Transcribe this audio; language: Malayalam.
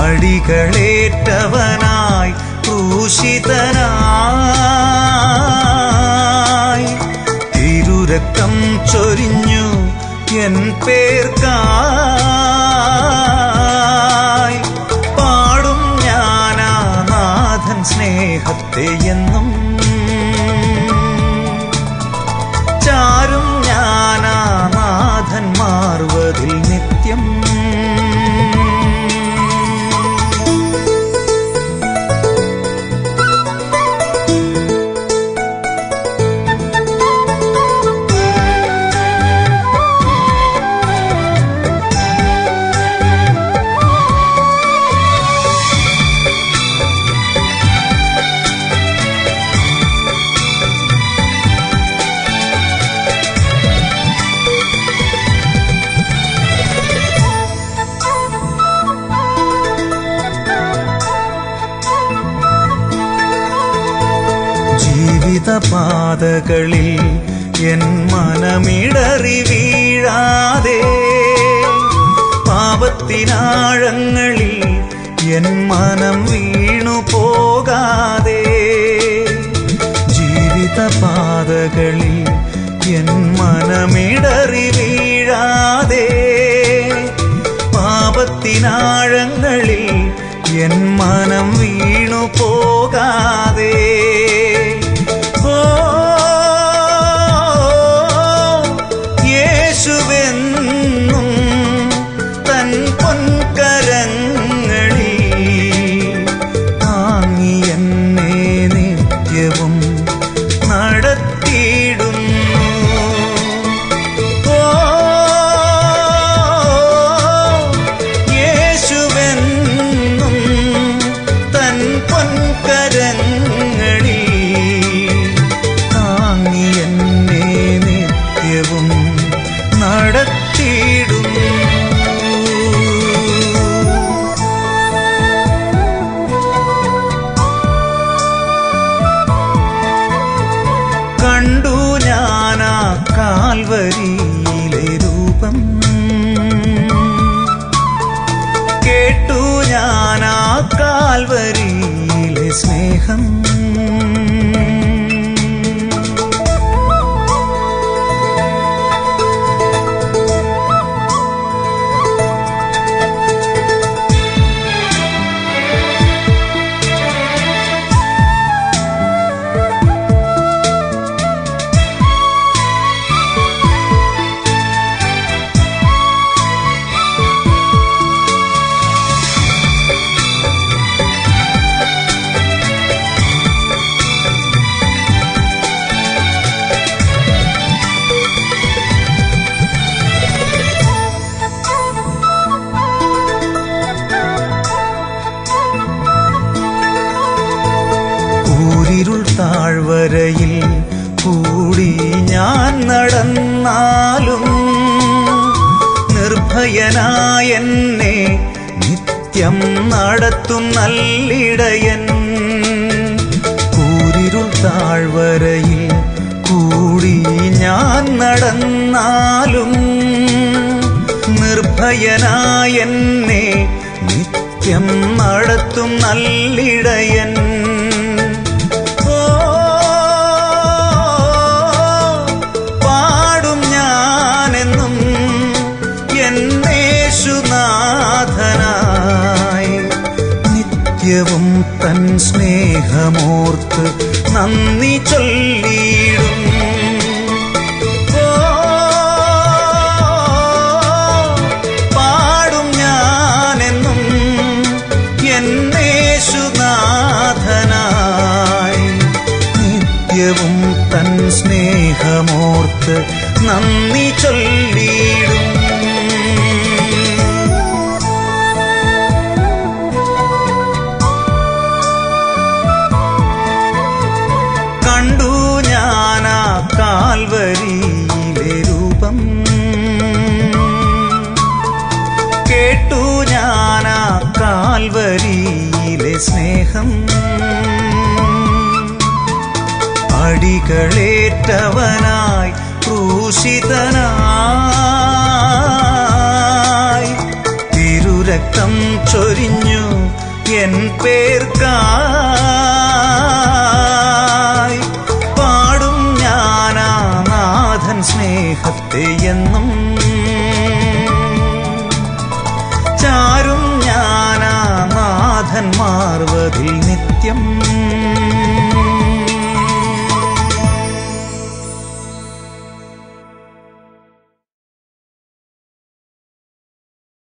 അടികളേറ്റവനായി ക്രൂശിതനായി തിരുരക്തം ചൊരിഞ്ഞു എൻ പേർക്കായി പാടും ഞാനാ നാഥൻ സ്നേഹത്തെ എന്നും ചാരും ഞാനാ നാഥൻ മാറുവതിൽ നിത്യം ജീവിതപാതകളിൽ എൻ മനമിടറി വീഴാതെ പാപത്തിനാഴങ്ങളിൽ എൻ മനം വീണു പോകാതെ ജീവിതപാതകളിൽ എൻ മനമിടറി വീഴാതെ പാപത്തിനാഴങ്ങളിൽ എൻ മനം വീണു പോകാതെ ഓ യേശുവെന്നും തൻ പൊൻകരങ്ങളിൽ താങ്ങി എന്നെ നിത്യവും നടത്തിയിടുന്നു ഓ യേശുവെന്നും തൻ പൊൻകരങ്ങളിൽ താങ്ങി എന്നെ നിത്യവും നടത്തിയിടുന്നു കണ്ടു ഞാനാ കാൽവരിയിലെ രൂപം കേട്ടു ഞാനാ കാൽവരിയിലെ സ്നേഹം കൂരിരുൾ താഴ്വരയിൽ കൂടി ഞാൻ നടന്നാലും നിർഭയനായ എന്നെ നിത്യം നടത്തും നല്ലിടയൻ കൂരിരുൾ താഴ്വരയിൽ കൂടി ഞാൻ നടന്നാലും നിർഭയനായ എന്നെ നിത്യം നടത്തും നല്ലിടയൻ ഓ പാടും ഞാനെന്നും എന്നേശുനാഥനായി നിത്യവും തൻ സ്നേഹമോർത്ത് നന്ദി ചൊല്ലിയിടും ഓ പാടും ഞാനെന്നും എന്നേശുനാഥനായി നിത്യവും തൻ സ്നേഹമോർത്ത് നന്ദി ചൊല്ലിയിടും കണ്ടു ഞാനാ കാൽവരിയിലെ രൂപം കേട്ടു ഞാനാ കാൽവരിയിലെ സ്നേഹം അടികളേറ്റവനായി ക്രൂശിതനായി തിരുരക്തം രക്തം ചൊരിഞ്ഞു എൻ പേർക്കായി പാടും ഞാനാ നാഥൻ സ്നേഹത്തെ എന്നും ചാരും ഞാനാ നാഥൻ മാർവതിൽ നിത്യം